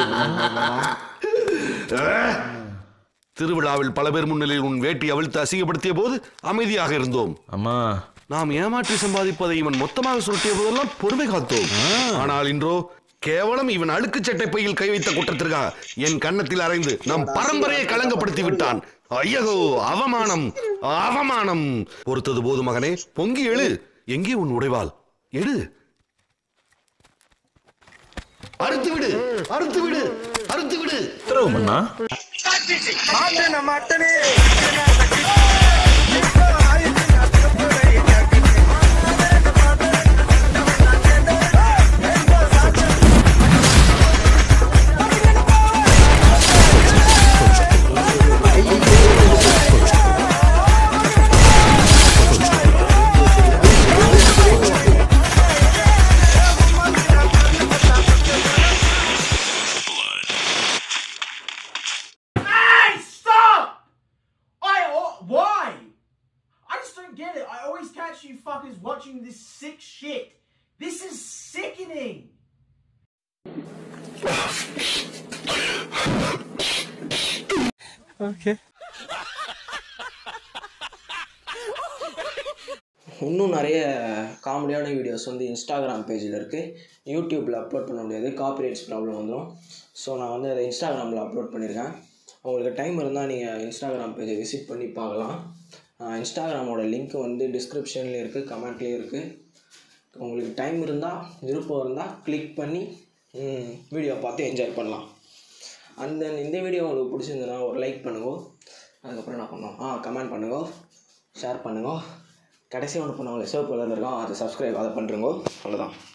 திருவிழாவில் பல பேர் முன்னிலையில் உன் வேட்டி அவிழ்த்து அசிங்கப்படுத்திய போது அமைதியாக இருந்தோம் அம்மா நாம் ஏமாற்றி சம்பாதிப்பதை இவன் மொத்தமாக சுருட்டிய போதெல்லாம் பொறுமை காத்தோம் ஆனால் இன்றோ கேவலம் இவன் அழுக்கு சட்டை பையில் கை வைத்த குற்றத்திற்காக என் கன்னத்தில் அறைந்து நம் பரம்பரையை களங்கப்படுத்தி விட்டான் ஐயகோ அவமானம் அவமானம் பொறுத்தது போது மகனே பொங்கி எழு எங்கே உன் உடைவாள் எடு அறுத்து விடு அறுத்து விடு அறுத்து விடு உத்தரவு மன்னா Hey, stop! I oh, why? I just don't get it. I always catch you fuckers watching this sick shit. This is sickening. இன்னும் நிறைய காமெடியான வீடியோஸ் வந்து இன்ஸ்டாகிராம் பேஜில் இருக்குது யூடியூப்பில் அப்லோட் பண்ண முடியாது காப்பிரைட்ஸ் ப்ராப்ளம் வந்துடும் ஸோ நான் வந்து அதை இன்ஸ்டாகிராமில் அப்லோட் பண்ணியிருக்கேன் உங்களுக்கு டைம் இருந்தால் நீங்கள் இன்ஸ்டாகிராம் பேஜை விசிட் பண்ணி பார்க்கலாம் ஆஹ் இன்ஸ்டாகிராமோட லிங்க் வந்து டிஸ்கிரிப்ஷன்லேயும் இருக்குது கமெண்ட்லேயும் இருக்குது உங்களுக்கு டைம் இருந்தால் விருப்பம் இருந்தால் கிளிக் பண்ணி வீடியோ பார்த்து என்ஜாய் பண்ணலாம் அந்த இந்த வீடியோ உங்களுக்கு பிடிச்சிருந்ததுன்னா ஒரு லைக் பண்ணுங்க அதுக்கப்புறம் என்ன பண்ணோம் ஆ கமெண்ட் பண்ணுங்க ஷேர் பண்ணுங்க கடைசி ஒன்று பண்ணுவாங்களே சிவப்பு கலரில் இருக்கோம் அதை சப்ஸ்கிரைப் அதை பண்ணுறோங்க அவ்வளோதான்